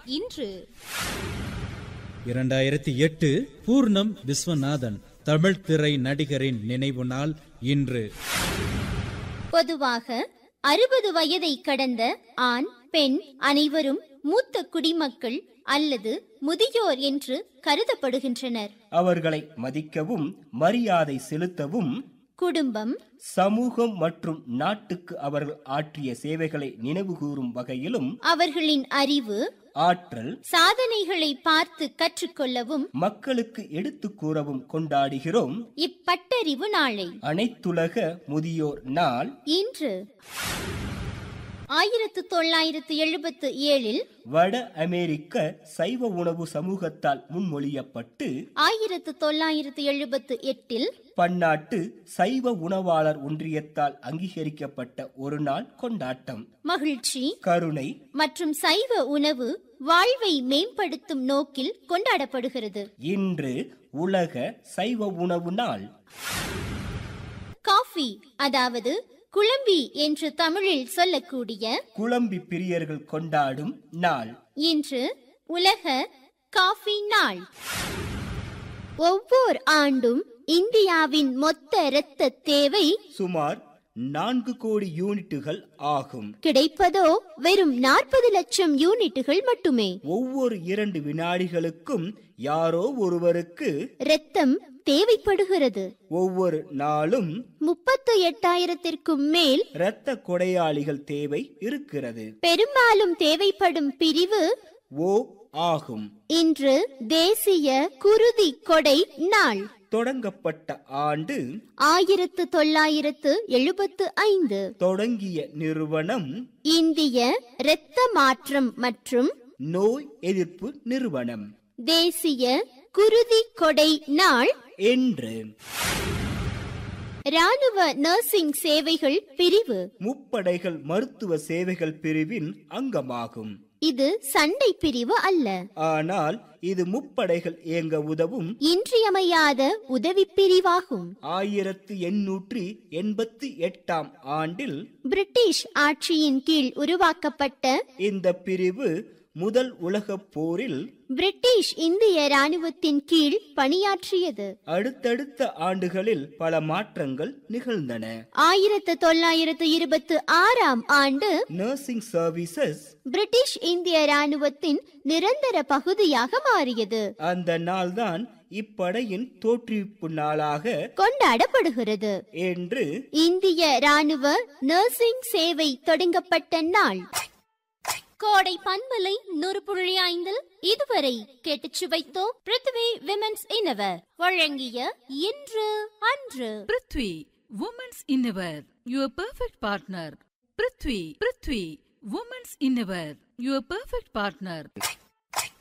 இன்று இரண்டாயிரத்தி எட்டு பூர்ணம் விஸ்வநாதன் தமிழ் திரை நடிகரின் நினைவு நாள் இன்று பொதுவாக அறுபது வயதை கடந்த ஆண் பெண் அனைவரும் மூத்த குடிமக்கள் அல்லது முதியோர் என்று கருதப்படுகின்றனர் அவர்களை மதிக்கவும் மரியாதை செலுத்தவும் குடும்பம் சமூகம் மற்றும் நாட்டுக்கு அவர்கள் ஆற்றிய சேவைகளை நினைவுகூரும் வகையிலும் அவர்களின் அறிவு ஆற்றல் சாதனைகளை பார்த்து கற்றுக்கொள்ளவும் மக்களுக்கு எடுத்துக் கூறவும் கொண்டாடுகிறோம் இப்பட்டறிவு நாளை அனைத்துலக முதியோர் நாள் இன்று ஆயிரத்து தொள்ளாயிரத்து எழுபத்து ஏழில் வட அமெரிக்க சைவ உணவு சமூகத்தால் முன்மொழியப்பட்டு ஆயிரத்து தொள்ளாயிரத்து எழுபத்து எட்டில் பன்னாட்டு சைவ உணவாளர் ஒன்றியத்தால் அங்கீகரிக்கப்பட்ட ஒரு நாள் கொண்டாட்டம் மகிழ்ச்சி கருணை மற்றும் சைவ உணவு வாழ்வை மேம்படுத்தும் நோக்கில் கொண்டாடப்படுகிறது இன்று உலக சைவ உணவு நாள் காஃபி அதாவது குழம்பி என்று தமிழில் சொல்லக்கூடிய குழம்பி பிரியர்கள் கொண்டாடும் நாள் இன்று உலக காஃபி நாள் ஒவ்வொரு ஆண்டும் இந்தியாவின் மொத்த இரத்த தேவை சுமார் நான்கு கோடி யூனிட்டுகள் ஆகும் கிடைப்பதோ வெறும் நாற்பது லட்சம் யூனிட்டுகள் மட்டுமே ஒவ்வொரு இரண்டு வினாடிகளுக்கும் யாரோ ஒருவருக்கு இரத்தம் தேவைப்படுகிறது ஒவ்வொரு நாளும் முப்பத்து எட்டாயிரத்திற்கும் மேல் இரத்த கொடையாளிகள் தேவை இருக்கிறது பெரும்பாலும் தேவைப்படும் பிரிவு ஓ ஆகும் இன்று தேசிய குருதி கொடை நாள் தொடங்கப்பட்ட ஆண்டு ஆயிரத்து தொள்ளாயிரத்து எழுபத்து ஐந்து தொடங்கிய நிறுவனம் இந்திய இரத்த மாற்றம் மற்றும் நோய் எதிர்ப்பு நிறுவனம் தேசிய குருதி கொடை நாள் என்று ராணுவ நர்சிங் சேவைகள் பிரிவு முப்படைகள் மருத்துவ சேவைகள் பிரிவின் அங்கமாகும் இது சண்டை பிரிவு அல்ல ஆனால் இது முப்படைகள் இயங்க உதவும் இன்றியமையாத உதவி பிரிவாகும் ஆயிரத்து எண்ணூற்றி எண்பத்தி எட்டாம் ஆண்டில் பிரிட்டிஷ் ஆட்சியின் கீழ் உருவாக்கப்பட்ட இந்த பிரிவு முதல் உலகப் போரில் பிரிட்டிஷ் இந்திய ராணுவத்தின் கீழ் பணியாற்றியது அடுத்தடுத்த ஆண்டுகளில் பல மாற்றங்கள் நிகழ்ந்தன ஆயிரத்து தொள்ளாயிரத்து இருபத்து ஆறாம் ஆண்டு நர்சிங் சர்வீசஸ் பிரிட்டிஷ் இந்திய ராணுவத்தின் நிரந்தர பகுதியாக மாறியது அந்த நாள்தான் இப்படையின் தோற்றுவிப்பு நாளாக கொண்டாடப்படுகிறது என்று இந்திய ராணுவ நர்சிங் சேவை தொடங்கப்பட்ட நாள் கோடை பண்பலை நூறு புள்ளி ஐந்தில் இதுவரை கேட்டுச் சுவைத்தோம் பிருத்வி விமென்ஸ் இன்னவர் வழங்கிய இன்று அன்று prithvi women's innerwear your perfect partner prithvi prithvi women's innerwear your perfect partner